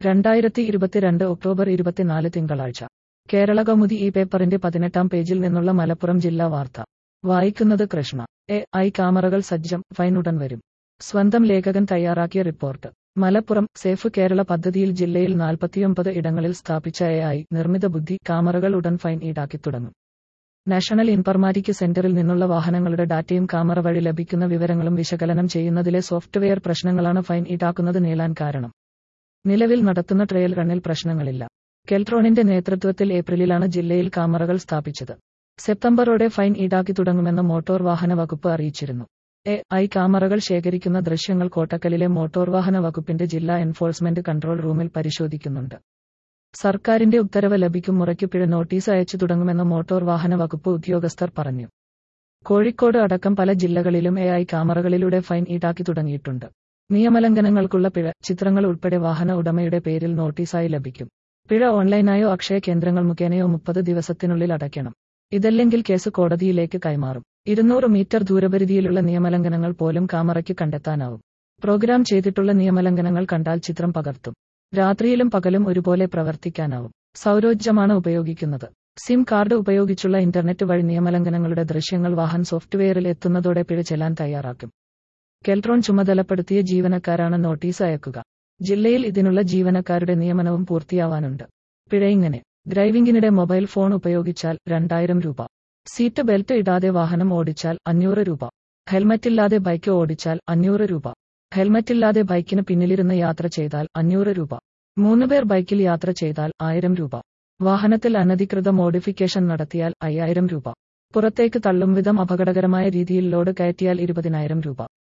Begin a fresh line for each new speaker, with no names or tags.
രണ്ടായിരത്തി ഇരുപത്തിരണ്ട് ഒക്ടോബർ ഇരുപത്തിനാല് തിങ്കളാഴ്ച കേരള കൗമുദി ഈ പേപ്പറിന്റെ പതിനെട്ടാം പേജിൽ നിന്നുള്ള മലപ്പുറം ജില്ലാ വാർത്ത വായിക്കുന്നത് കൃഷ്ണ എ ഐ ക്യാമറകൾ സജ്ജം ഫൈൻ ഉടൻ വരും സ്വന്തം ലേഖകൻ തയ്യാറാക്കിയ റിപ്പോർട്ട് മലപ്പുറം സേഫ് കേരള പദ്ധതിയിൽ ജില്ലയിൽ നാൽപ്പത്തിയൊമ്പത് ഇടങ്ങളിൽ സ്ഥാപിച്ച എ ഐ നിർമ്മിത ബുദ്ധി ക്യാമറകൾ ഉടൻ ഫൈൻ ഈടാക്കി തുടങ്ങും നാഷണൽ ഇൻഫർമാറ്റിക് സെന്ററിൽ നിന്നുള്ള വാഹനങ്ങളുടെ ഡാറ്റയും ക്യാമറ വഴി ലഭിക്കുന്ന വിവരങ്ങളും വിശകലനം ചെയ്യുന്നതിലെ സോഫ്റ്റ്വെയർ പ്രശ്നങ്ങളാണ് ഫൈൻ ഈടാക്കുന്നത് നീളാൻ കാരണം നിലവിൽ നടത്തുന്ന ട്രയൽ റണ്ണിൽ പ്രശ്നങ്ങളില്ല കെൽട്രോണിന്റെ നേതൃത്വത്തിൽ ഏപ്രിലിലാണ് ജില്ലയിൽ ക്യാമറകൾ സ്ഥാപിച്ചത് സെപ്റ്റംബറോടെ ഫൈൻ ഈടാക്കി തുടങ്ങുമെന്ന് മോട്ടോർ വാഹന വകുപ്പ് അറിയിച്ചിരുന്നു എ ഐ ക്യാമറകൾ ശേഖരിക്കുന്ന ദൃശ്യങ്ങൾ കോട്ടക്കലിലെ മോട്ടോർ വാഹന വകുപ്പിന്റെ ജില്ലാ എൻഫോഴ്സ്മെന്റ് കൺട്രോൾ റൂമിൽ പരിശോധിക്കുന്നുണ്ട് സർക്കാരിന്റെ ഉത്തരവ് ലഭിക്കും മുറയ്ക്ക് പിഴ നോട്ടീസ് അയച്ചു തുടങ്ങുമെന്ന് മോട്ടോർ വാഹന വകുപ്പ് ഉദ്യോഗസ്ഥർ പറഞ്ഞു കോഴിക്കോട് അടക്കം പല ജില്ലകളിലും എ ഐ ക്യാമറകളിലൂടെ ഫൈൻ ഈടാക്കി തുടങ്ങിയിട്ടുണ്ട് നിയമലംഘനങ്ങൾക്കുള്ള പിഴ ചിത്രങ്ങൾ ഉൾപ്പെടെ വാഹന ഉടമയുടെ പേരിൽ നോട്ടീസായി ലഭിക്കും പിഴ ഓൺലൈനായോ അക്ഷയ കേന്ദ്രങ്ങൾ മുഖേനയോ മുപ്പത് ദിവസത്തിനുള്ളിൽ അടയ്ക്കണം ഇതല്ലെങ്കിൽ കേസ് കോടതിയിലേക്ക് കൈമാറും ഇരുന്നൂറ് മീറ്റർ ദൂരപരിധിയിലുള്ള നിയമലംഘനങ്ങൾ പോലും ക്യാമറയ്ക്ക് കണ്ടെത്താനാവും പ്രോഗ്രാം ചെയ്തിട്ടുള്ള നിയമലംഘനങ്ങൾ കണ്ടാൽ ചിത്രം പകർത്തും രാത്രിയിലും പകലും ഒരുപോലെ പ്രവർത്തിക്കാനാവും സൗരോജ്ജമാണ് ഉപയോഗിക്കുന്നത് സിം കാർഡ് ഉപയോഗിച്ചുള്ള ഇന്റർനെറ്റ് വഴി നിയമലംഘനങ്ങളുടെ ദൃശ്യങ്ങൾ വാഹൻ സോഫ്റ്റ്വെയറിൽ എത്തുന്നതോടെ പിഴ ചെല്ലാൻ തയ്യാറാക്കും കെൽട്രോൺ ചുമതലപ്പെടുത്തിയ ജീവനക്കാരാണ് നോട്ടീസ് അയക്കുക ജില്ലയിൽ ഇതിനുള്ള ജീവനക്കാരുടെ നിയമനവും പൂർത്തിയാവാനുണ്ട് പിഴ ഇങ്ങനെ ഡ്രൈവിംഗിനിടെ മൊബൈൽ ഫോൺ ഉപയോഗിച്ചാൽ രണ്ടായിരം രൂപ സീറ്റ് ബെൽറ്റ് ഇടാതെ വാഹനം ഓടിച്ചാൽ അഞ്ഞൂറ് രൂപ ഹെൽമറ്റില്ലാതെ ബൈക്ക് ഓടിച്ചാൽ അഞ്ഞൂറ് രൂപ ഹെൽമറ്റില്ലാതെ ബൈക്കിന് പിന്നിലിരുന്ന് യാത്ര ചെയ്താൽ അഞ്ഞൂറ് രൂപ മൂന്നുപേർ ബൈക്കിൽ യാത്ര ചെയ്താൽ ആയിരം രൂപ വാഹനത്തിൽ അനധികൃത മോഡിഫിക്കേഷൻ നടത്തിയാൽ അയ്യായിരം രൂപ പുറത്തേക്ക് തള്ളും വിധം അപകടകരമായ രീതിയിൽ ലോഡ് കയറ്റിയാൽ ഇരുപതിനായിരം രൂപ